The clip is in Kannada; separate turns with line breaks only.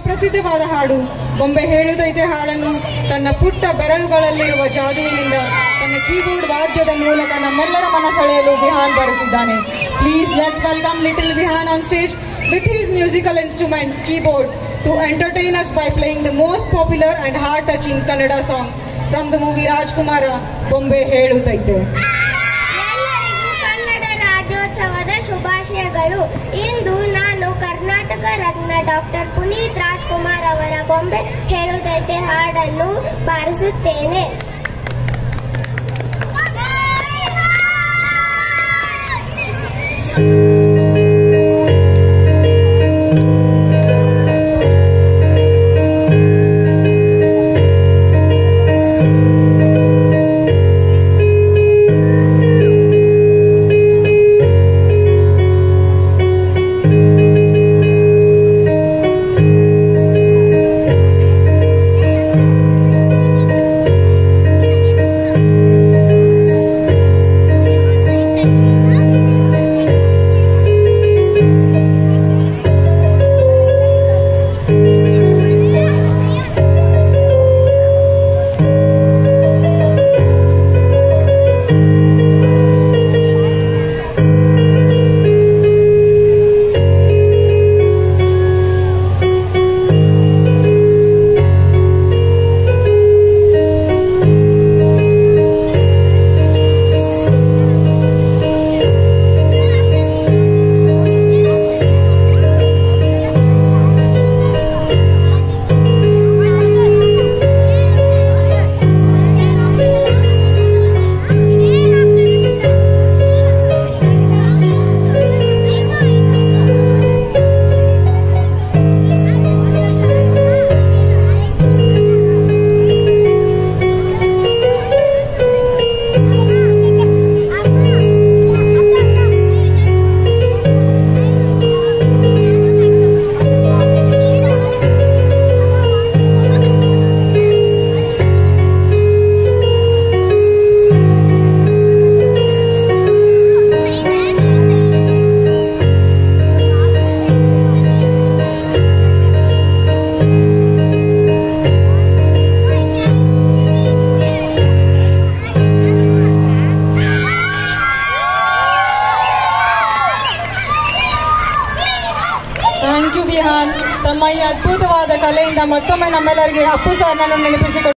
ಪ್ರಸಿದ್ಧವಾದ ಹಾಡು ಬೊಂಬೆ ಹೇಳುತ್ತೈತೆ ಹಾಡನ್ನು ತನ್ನ ಪುಟ್ಟ ಬೆರಳುಗಳಲ್ಲಿರುವ ಜಾದುವಿನಿಂದ ತನ್ನ ಕೀಬೋರ್ಡ್ ವಾದ್ಯದ ಮೂಲಕ ನಮ್ಮೆಲ್ಲರ ಮನ ಸೆಳೆಯಲು ವಿಹಾನ್ ಬರುತ್ತಿದ್ದಾನೆ please let's welcome little Vihaan on stage with his musical instrument keyboard to entertain us by playing the most popular and heart-touching Kannada song from the movie Rajkumara Bombe Helutaite.
ಎಲ್ಲರಿಗೂ ಕನ್ನಡ ರಾಜ್ಯೋತ್ಸವದ ಶುಭಾಶಯಗಳು ಇಂದು ನಾನು ಕರ್ನಾಟಕ ರತ್ನ ಡಾಕ್ಟರ್ ಪುನೀತ್ ರಾಜ್ಕುಮಾರ್ ಅವರ ಬೊಂಬೆ ಹೇಳುತ್ತೈತೆ ಹಾಡನ್ನು ಬಾರಿಸುತ್ತೇನೆ
ಥ್ಯಾಂಕ್ ಯು ವಿಹಾನ್ ತಮ್ಮ ಈ ಅದ್ಭುತವಾದ ಕಲೆಯಿಂದ ಮತ್ತೊಮ್ಮೆ ನಮ್ಮೆಲ್ಲರಿಗೆ ಅಪ್ಪು ಸರ್ನನ್ನು ನೆನಪಿಸಿಕೊಟ್ಟು